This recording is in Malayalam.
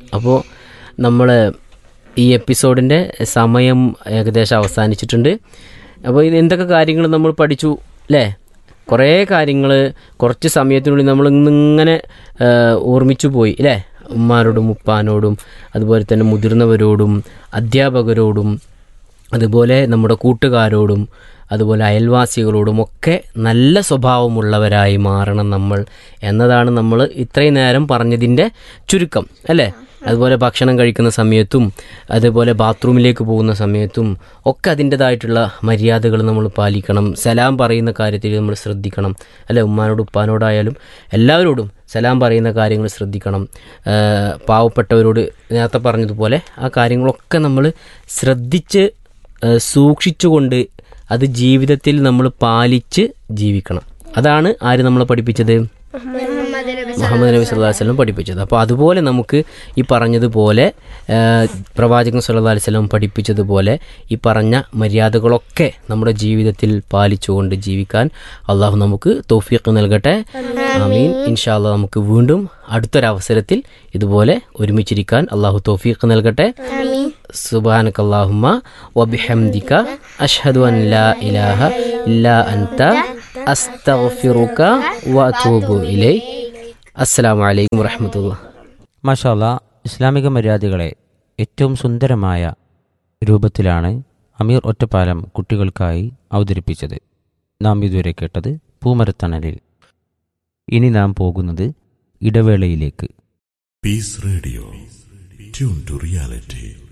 അപ്പോൾ നമ്മൾ ഈ എപ്പിസോഡിൻ്റെ സമയം ഏകദേശം അവസാനിച്ചിട്ടുണ്ട് അപ്പോൾ ഇത് എന്തൊക്കെ കാര്യങ്ങൾ നമ്മൾ പഠിച്ചു അല്ലേ കുറേ കാര്യങ്ങൾ കുറച്ച് സമയത്തിനുള്ളിൽ നമ്മൾ ഇങ്ങനെ ഓർമ്മിച്ചു പോയി അല്ലേ ഉമ്മാരോടും ഉപ്പാനോടും അതുപോലെ തന്നെ മുതിർന്നവരോടും അധ്യാപകരോടും അതുപോലെ നമ്മുടെ കൂട്ടുകാരോടും അതുപോലെ അയൽവാസികളോടും ഒക്കെ നല്ല സ്വഭാവമുള്ളവരായി മാറണം നമ്മൾ എന്നതാണ് നമ്മൾ ഇത്രയും നേരം പറഞ്ഞതിൻ്റെ ചുരുക്കം അല്ലേ അതുപോലെ ഭക്ഷണം കഴിക്കുന്ന സമയത്തും അതുപോലെ ബാത്റൂമിലേക്ക് പോകുന്ന സമയത്തും ഒക്കെ അതിൻ്റെതായിട്ടുള്ള മര്യാദകൾ നമ്മൾ പാലിക്കണം സലാം പറയുന്ന കാര്യത്തിൽ നമ്മൾ ശ്രദ്ധിക്കണം അല്ലെ ഉമ്മാനോട് ഉപ്പാനോടായാലും എല്ലാവരോടും സലാം പറയുന്ന കാര്യങ്ങൾ ശ്രദ്ധിക്കണം ആ, പാവപ്പെട്ടവരോട് നേരത്തെ പറഞ്ഞതുപോലെ ആ കാര്യങ്ങളൊക്കെ നമ്മൾ ശ്രദ്ധിച്ച് ആ, സൂക്ഷിച്ചുകൊണ്ട് അത് ജീവിതത്തിൽ നമ്മൾ പാലിച്ച് ജീവിക്കണം അതാണ് ആര് നമ്മളെ പഠിപ്പിച്ചത് മുഹമ്മദ് നബി സല്ലല്ലാഹു അലൈഹി വസല്ലം പഠിപ്പിച്ചത് അപ്പോൾ അതുപോലെ നമുക്ക് ഈ പറഞ്ഞതുപോലെ ആ, പ്രവാചകൻ സല്ലല്ലാഹു അലൈഹി വസല്ലം പഠിപ്പിച്ചതുപോലെ ഈ പറഞ്ഞ മര്യാദകളൊക്കെ നമ്മുടെ ജീവിതത്തിൽ പാലിച്ചുകൊണ്ട് ജീവിക്കാൻ അള്ളാഹു നമുക്ക് തൗഫീഖ് നൽകട്ടെ ആമീൻ ഇൻഷാ അള്ളാഹ് നമുക്ക് വീണ്ടും അടുത്തൊരവസരത്തിൽ ഇതുപോലെ ഒരുമിച്ചിരിക്കാൻ അള്ളാഹു തൗഫീഖ് നൽകട്ടെ സുബാനക അല്ലാഹുമ്മ വബിഹംദിക അഷ്ഹദു അൻ ലാ ഇലാഹ ഇല്ലാ അൻത അസ്തഗ്ഫിറുക വഅതൂബു ഇലൈക് അസ്സലാമു അലൈക്കും വറഹ്മത്തുള്ളാഹി മാഷാല്ല ഇസ്ലാമിക മര്യാദകളെ ഏറ്റവും സുന്ദരമായ രൂപത്തിലാണ് അമീർ ഒറ്റപ്പാലം കുട്ടികൾക്കായി അവതരിപ്പിച്ചത് നാം ഇതുവരെ കേട്ടത് പൂമരത്തണലിൽ ഇനി നാം പോകുന്നത് ഇടവേളയിലേക്ക് Peace Radio. Tune to reality.